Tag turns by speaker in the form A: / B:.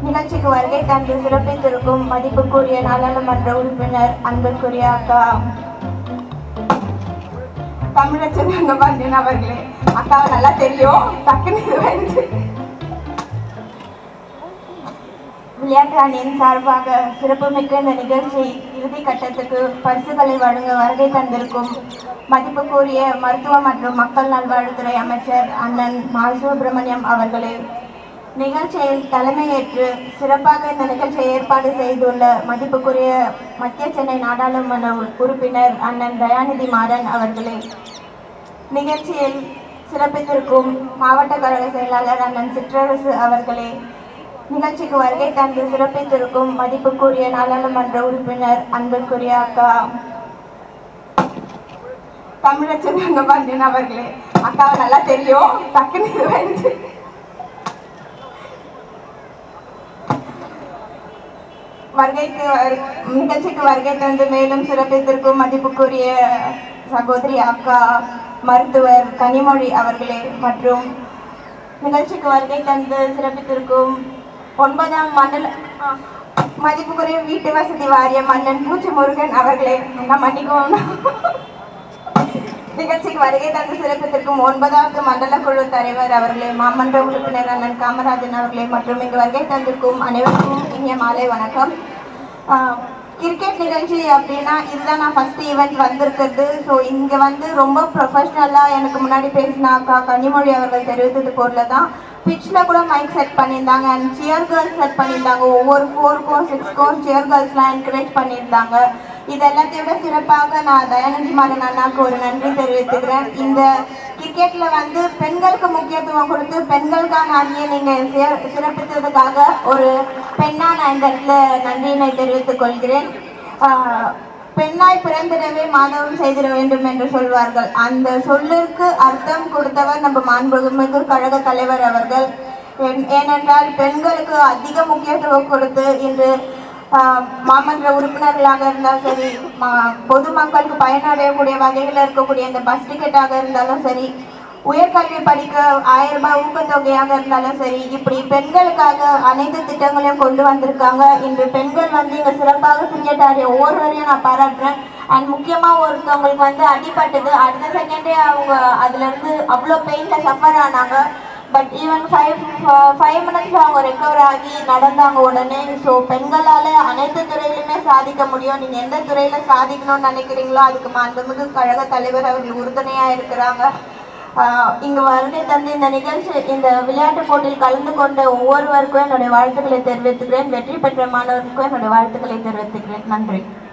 A: நிகழ்ச்சிக்கு வருகை தந்து சிறப்பித்திருக்கும் மதிப்புக்குரிய நாடாளுமன்ற உறுப்பினர் அன்புக்குரிய அக்கா தமிழச்சந்திரங்க பாண்டியன் அவர்களே அக்காவை நல்லா தெரியும் டக்குன்னு இது வருது விளையாட்டு அணியின் சார்பாக சிறப்புமிக்க இந்த நிகழ்ச்சி இறுதி கட்டத்துக்கு பரிசுகளை வழங்க வருகை தந்திருக்கும் மதிப்புக்குரிய மருத்துவ மற்றும் மக்கள் நல்வாழ்வுத்துறை அமைச்சர் அண்ணன் மா சுப்பிரமணியம் அவர்களே நிகழ்ச்சியில் தலைமையேற்று சிறப்பாக இந்த நிகழ்ச்சியை ஏற்பாடு செய்துள்ள மதிப்புக்குரிய மத்திய சென்னை நாடாளுமன்ற உறுப்பினர் அண்ணன் தயாநிதி மாறன் அவர்களே நிகழ்ச்சியில் சிறப்பித்திருக்கும் மாவட்ட கழக செயலாளர் அண்ணன் சிற்றரசு அவர்களே நிகழ்ச்சிக்கு வருகை தந்து சிறப்பித்திருக்கும் மதிப்புக்குரிய நாடாளுமன்ற உறுப்பினர் அன்புக்குரிய அக்கா தமிழச்சந்திரங்க பாண்டியன் அவர்களே அக்காவை நல்லா தெரியும் டக்குன்னு இது வருது வருகைக்கு வரு- நிகழ்ச்சிக்கு வருகை தந்து மேலும் சிறப்பித்திருக்கும் மதிப்புக்குரிய சகோதரி அக்கா மருத்துவர் கனிமொழி அவர்களே மற்றும் நிகழ்ச்சிக்கு வருகை தந்து சிறப்பித்திருக்கும் ஒன்பதாம் மண்டல ஆ, மதிப்புக்குரிய வீட்டு வசதி வாரியம் அண்ணன் பூச்சி முருகன் அவர்களே என்ன மன்னிக்கவும் நிகழ்ச்சிக்கு வருகை தந்து சிறப்பித்திருக்கும் ஒன்பதாவது மண்டல குழு தலைவர் அவர்களே மாமன்ற உறுப்பினர் அண்ணன் காமராஜன் அவர்களே மற்றும் இங்கு வருகை தந்திருக்கும் அனைவருக்கும் இனிய மாலை வணக்கம் ஆஹ், கிரிக்கெட் நிகழ்ச்சி அப்படின்னா இதுதான் நான் ஃபர்ஸ்ட் ஈவெண்ட் வந்திருக்கிறது ஸோ இங்கே வந்து ரொம்ப ப்ரொஃபஷ்னலாக எனக்கு முன்னாடி பேசின அக்கா கனிமொழி அவர்கள் தெரிவித்தது பொருள் தான் பிச்சில் கூட மைக் செட் பண்ணியிருந்தாங்க அண்ட் சியர் கேர்ள்ஸ் செட் பண்ணியிருந்தாங்க ஒவ்வொரு ஃபோருக்கும் சிக்ஸ்க்கும் சியர் கேர்ள்ஸ்லாம் என்கரேஜ் பண்ணியிருந்தாங்க இது எல்லாத்தையும் விட சிறப்பாக நான் தயாநிதி மாறன் அண்ணாக்கு ஒரு நன்றி தெரிவித்துக்கிறேன் இந்த கிரிக்கெட்ல வந்து பெண்களுக்கு முக்கியத்துவம் கொடுத்து பெண்களுக்கான அணியை நீங்க சிற- சிறப்பித்ததுக்காக ஒரு பெண்ணா நான் இந்த இடத்துல நன்றியினை தெரிவித்துக் கொள்கிறேன் ஆஹ், பெண்ணாய் பிறந்திடவே மாதவம் செய்திட வேண்டும் என்று சொல்வார்கள் அந்த சொல்லிற்கு அர்த்தம் கொடுத்தவர் நம்ம மாண்புமிகு கழக தலைவர் அவர்கள் ஏன்- ஏனென்றால் பெண்களுக்கு அதிக முக்கியத்துவம் கொடுத்து இன்று ஆஹ், மாமன்ற உறுப்பினர்களாக இருந்தாலும் சரி மா- பொதுமக்களுக்கு பயனடையக்கூடிய வகையில் இருக்கக்கூடிய இந்த பஸ் டிக்கெட்டாக இருந்தாலும் சரி உயர்கல்வி படிக்க ஆயிரம் ரூபாய் ஊக்கத்தொகையாக இருந்தாலும் சரி இப்படி பெண்களுக்காக அனைத்து திட்டங்களையும் கொண்டு வந்திருக்காங்க இன்று பெண்கள் வந்து இங்க சிறப்பாக கிரிக்கெட் ஆடிய ஒவ்வொருவரையும் நான் பாராட்டுறேன் அண்ட் முக்கியமா ஒருத்தவங்களுக்கு வந்து அடிபட்டது அடுத்த செகண்டே அவங்க அதுல இருந்து அவ்வளோ பெயின்ல சஃபர் ஆனாங்க பட் ஈவன் ஃபைவ் ஃபைவ் மினிட்ஸ்ல அவங்க ரெக்கவர் ஆகி நடந்தாங்க உடனே ஸோ பெண்களால் அனைத்து துறையிலுமே சாதிக்க முடியும் நீங்கள் எந்த துறையில் சாதிக்கணும்னு நினைக்கிறீங்களோ அதுக்கு மாண்புமிகு கழக தலைவர் அவர்கள் உறுதுணையாக இருக்கிறாங்க ஆஹ் இங்கு வருகை தந்து இந்த நிகழ்ச்சி இந்த விளையாட்டு போட்டியில் கலந்து கொண்ட ஒவ்வொருவருக்கும் என்னுடைய வாழ்த்துக்களை தெரிவித்துக்கிறேன் வெற்றி பெற்ற மாணவர்களுக்கும் என்னுடைய வாழ்த்துக்களை தெரிவித்துக்கிறேன் நன்றி